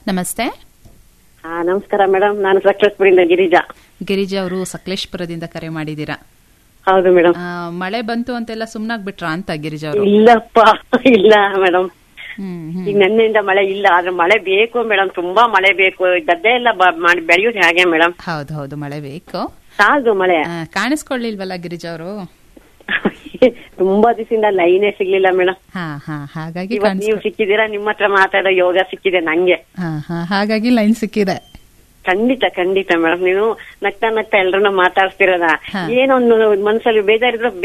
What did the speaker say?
ನಮಸ್ತೆ ಹಾ ನಮಸ್ಕಾರ ಮೇಡಮ್ ನಾನು ಸಕಲೇಶ್ಪುರಿಂದ ಗಿರಿಜಾ ಗಿರಿಜಾ ಅವರು ಸಕಲೇಶ್ಪುರದಿಂದ ಕರೆ ಮಾಡಿದ್ದೀರಾ ಹೌದು ಮೇಡಮ್ ಆ, ಮಳೆ ಬಂತು ಅಂತೆಲ್ಲ ಸುಮ್ನಾಗ್ಬಿಟ್ರಾ ಅಂತ ಗಿರಿಜಾ ಅವರು ಇಲ್ಲಪ್ಪ ಇಲ್ಲ ಮೇಡಮ್ ಹ್ಮ್ ಹ್ಮ್ ಈಗ ನಿನ್ನೆಯಿಂದ ಮಳೆ ಇಲ್ಲ ಆದ್ರೆ ಮಳೆ ಬೇಕು ಮೇಡಮ್ ತುಂಬಾ ಮಳೆ ಬೇಕು ಗದ್ದೆ ಎಲ್ಲ ಬ- ಮಾಡಿ ಬೆಳೆಯೋದು ಹೇಗೆ ಮೇಡಮ್ ಹೌದು ಹೌದು ಮಳೆ ಬೇಕು ಸಾಲದು ಮಳೆ ಆ, ಕಾಣಿಸ್ಕೊಳ್ಳಿಲ್ವಲ್ಲ ಗಿರಿಜಾ ಅವರು ತುಂಬಾ ದಿವಸದಿಂದ ಲೈನೇ ಸಿಗ್ಲಿಲ್ಲ ಮೇಡಮ್ ಹಾ ಹಾ ಹಾಗಾಗಿ ಇವತ್ತು ಕಾಣಿಸ್ ನೀವು ಸಿಕ್ಕಿದ್ದೀರಾ ನಿಮ್ಮ ಹತ್ರ ಮಾತಾಡೋ ಯೋಗ ಸಿಕ್ಕಿದೆ ನಂಗೆ ಹಾ ಹಾ ಹಾಗಾಗಿ ಲೈನ್ ಸಿಕ್ಕಿದೆ ಖಂಡಿತ ಖಂಡಿತ ಮೇಡಮ್ ನೀವು ನಗ್ತಾ ನಗ್ತಾ ಎಲ್ರನ್ನ ಮಾತಾಡ್ತಿರೋದ ಹಾ. ಏನೊಂದು ಮನ್ಸಲ್ಲಿ ಬೇಜಾರಿದ್ರೆ